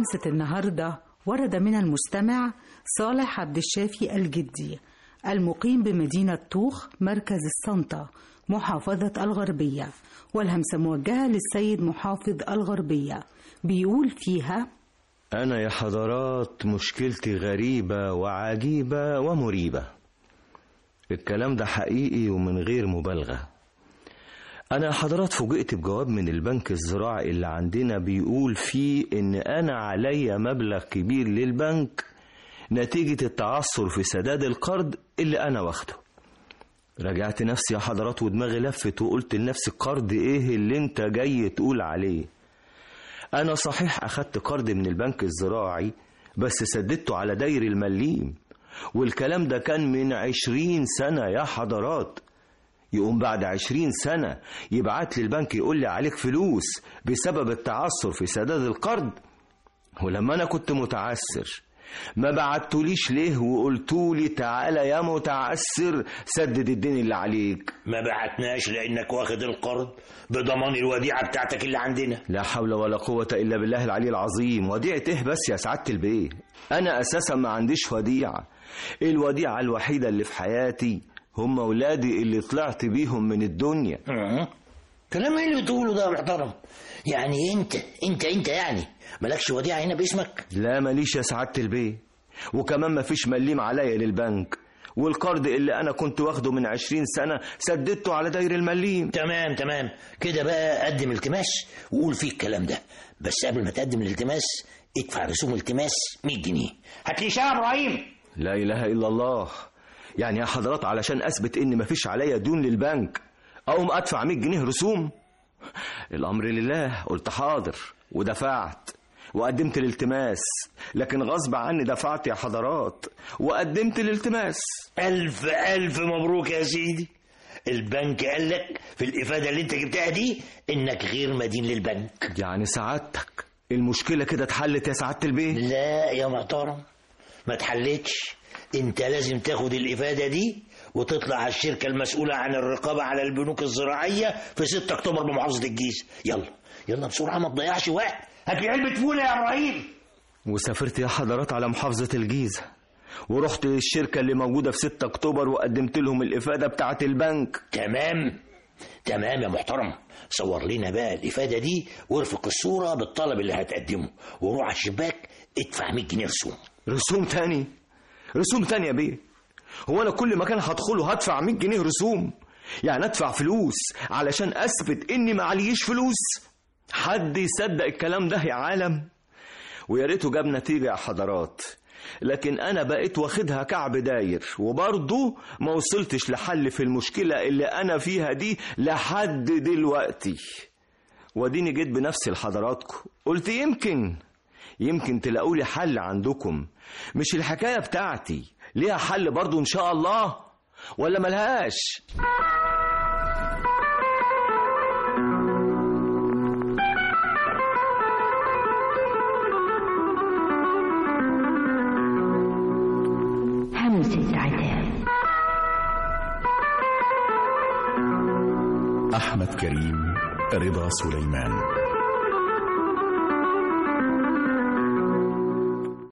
همسة النهاردة ورد من المستمع صالح عبد الشافي الجدي المقيم بمدينة طوخ مركز السنطة محافظة الغربية والهمسة موجهة للسيد محافظ الغربية بيقول فيها أنا يا حضرات مشكلتي غريبة وعجيبة ومريبة الكلام ده حقيقي ومن غير مبالغة أنا يا حضرات فوجئت بجواب من البنك الزراعي اللي عندنا بيقول فيه إن أنا عليا مبلغ كبير للبنك نتيجة التعثر في سداد القرض اللي أنا واخده رجعت نفسي يا حضرات ودماغي لفت وقلت لنفسي قرض إيه اللي أنت جاي تقول عليه أنا صحيح أخدت قرض من البنك الزراعي بس سددته على داير المليم والكلام ده كان من عشرين سنة يا حضرات يقوم بعد عشرين سنة يبعت لي البنك يقول لي عليك فلوس بسبب التعثر في سداد القرض ولما أنا كنت متعثر ما بعتوليش ليه وقلتولي تعالى يا متعثر سدد الدين اللي عليك ما بعتناش لانك واخد القرض بضمان الوديعه بتاعتك اللي عندنا لا حول ولا قوة إلا بالله العلي العظيم وديعة إيه بس يا سعادة البيه أنا أساسا ما عنديش وديعة الوديعة الوحيدة اللي في حياتي هم ولادي اللي طلعت بيهم من الدنيا أه. كلام ايه اللي بتقوله ده يا محترم يعني انت انت انت يعني مالكش وديعه هنا باسمك لا ماليش يا سعادة البيه وكمان ما فيش مليم عليا للبنك والقرض اللي أنا كنت واخده من عشرين سنة سددته على داير المليم تمام تمام كده بقى قدم التماس وقول فيه الكلام ده بس قبل ما تقدم الالتماس ادفع رسوم التماس 100 جنيه هتلاقي يا ابراهيم لا إله إلا الله يعني يا حضرات علشان أثبت إن مفيش عليا دون للبنك أقوم أدفع 100 جنيه رسوم الأمر لله قلت حاضر ودفعت وقدمت الالتماس لكن غصب عني دفعت يا حضرات وقدمت الالتماس الف الف مبروك يا سيدي البنك قال لك في الافاده اللي انت جبتها دي انك غير مدين للبنك يعني سعادتك المشكلة كده اتحلت يا سعادة البيه لا يا محترم ما تحلتش انت لازم تاخد الافاده دي وتطلع على الشركه المسؤوله عن الرقابه على البنوك الزراعيه في 6 اكتوبر بمحافظه الجيزه يلا يلا بسرعه ما تضيعش وقت هات لي علبه فول يا ابراهيم وسافرت يا حضرات على محافظة الجيزة ورحت للشركة اللي موجودة في 6 أكتوبر وقدمت لهم الإفادة بتاعة البنك تمام تمام يا محترم صور لنا بقى الافاده دي وارفق الصوره بالطلب اللي هتقدمه وروح على الشباك ادفع 100 جنيه رسوم رسوم تاني رسوم تانية يا بيه هو أنا كل مكان هدخله هدفع 100 جنيه رسوم يعني أدفع فلوس علشان أثبت إني معليش فلوس حد يصدق الكلام ده يا عالم ويا ريته جاب نتيجة يا حضرات لكن أنا بقيت واخدها كعب داير وبرضه ما وصلتش لحل في المشكلة اللي أنا فيها دي لحد دلوقتي وديني جيت بنفسي لحضراتكم قلت يمكن يمكن تلاقوا لي حل عندكم مش الحكاية بتاعتي ليها حل برضه إن شاء الله ولا ملهاش همسة عتاب أحمد كريم رضا سليمان